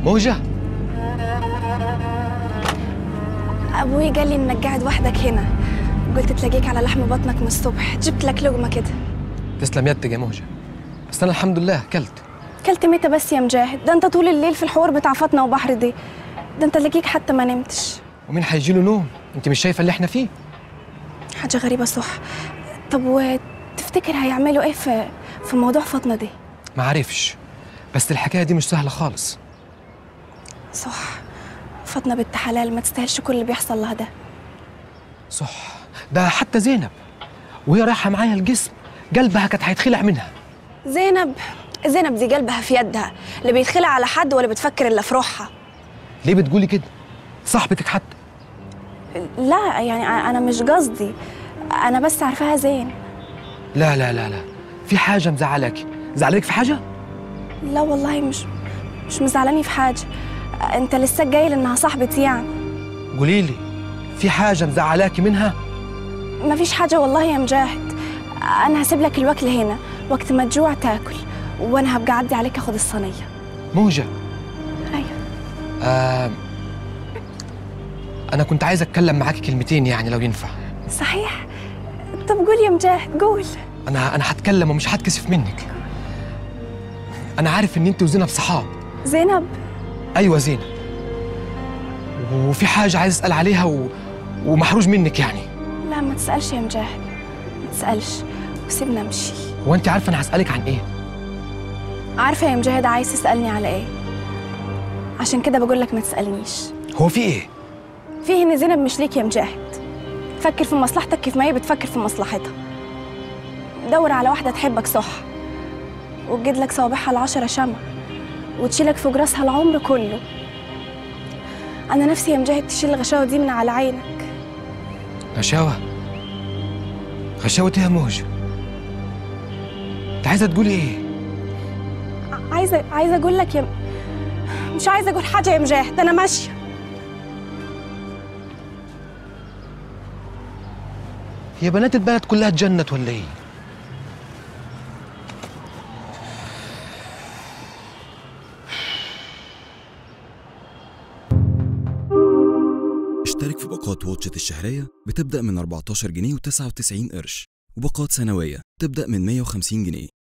مهجة ابوي قال لي انك قاعد وحدك هنا قلت تلاقيك على لحم بطنك من الصبح جبت لك لقمه كده تسلم يدك يا مهجة بس أنا الحمد لله كلت كلت متى بس يا مجاهد ده انت طول الليل في الحوار بتاع فاطمه وبحر دي ده انت تلاقيك حتى ما نمتش ومين هيجي له نوم أنت مش شايفة اللي إحنا فيه حاجه غريبه صح طب وتفتكر هيعملوا ايه في في موضوع فاطمه دي ما عارفش بس الحكاية دي مش سهلة خالص صح فاطمه بنت حلال ما تستاهلش كل اللي بيحصل لها ده صح ده حتى زينب وهي رايحة معايا الجسم قلبها كانت هيتخلع منها زينب زينب دي قلبها في يدها لا بيتخلع على حد ولا بتفكر الا في روحها ليه بتقولي كده صاحبتك حتى لا يعني انا مش قصدي انا بس عارفاها زين لا لا لا لا في حاجة مزعلاكي زعلك في حاجة لا والله مش مش مزعلاني في حاجه انت لسه قايل انها صاحبتي يعني قولي لي في حاجة مزعلاكي منها ما فيش حاجه والله يا مجاهد انا هسيب لك الوكل هنا وقت ما تجوع تاكل وانا هبقى اعدي عليك اخد الصينيه مهجة ايوه آه أنا كنت عايز أتكلم معاكي كلمتين يعني لو ينفع صحيح طب قول يا مجاهد قول أنا أنا هتكلم ومش هتكسف منك أنا عارف إن أنت وزينب صحاب زينب أيوة زينب وفي حاجة عايز أسأل عليها و... ومحروج منك يعني لا ما تسالش يا مجاهد ما تسالش وسيبنا امشي هو أنت عارفة أنا هسألك عن إيه؟ عارفه يا مجاهد عايز تسالني على ايه عشان كده بقول لك ما تسالنيش هو في إيه؟ فيه ان زينب مش ليك يا مجاهد فكر في مصلحتك كيف ما هي بتفكر في مصلحتها دور على واحدة تحبك صح وتجد لك صوابعها العشرة شمع وتشيلك فوق راسها العمر كله أنا نفسي يا مجاهد تشيل الغشاوة دي من على عينك غشاوة غشاوة إيه يا مهجة؟ أنت عايزة تقولي إيه؟ عايزة عايزة أقول لك يا مش عايزة أقول حاجة يا مجاهد أنا ماشية هي بنات البلد كلها اتجنت ولا إيه؟ اشترك في باقات واتشت الشهرية بتبدأ من 14 جنيه و99 قرش وباقات سنوية تبدأ من 150 جنيه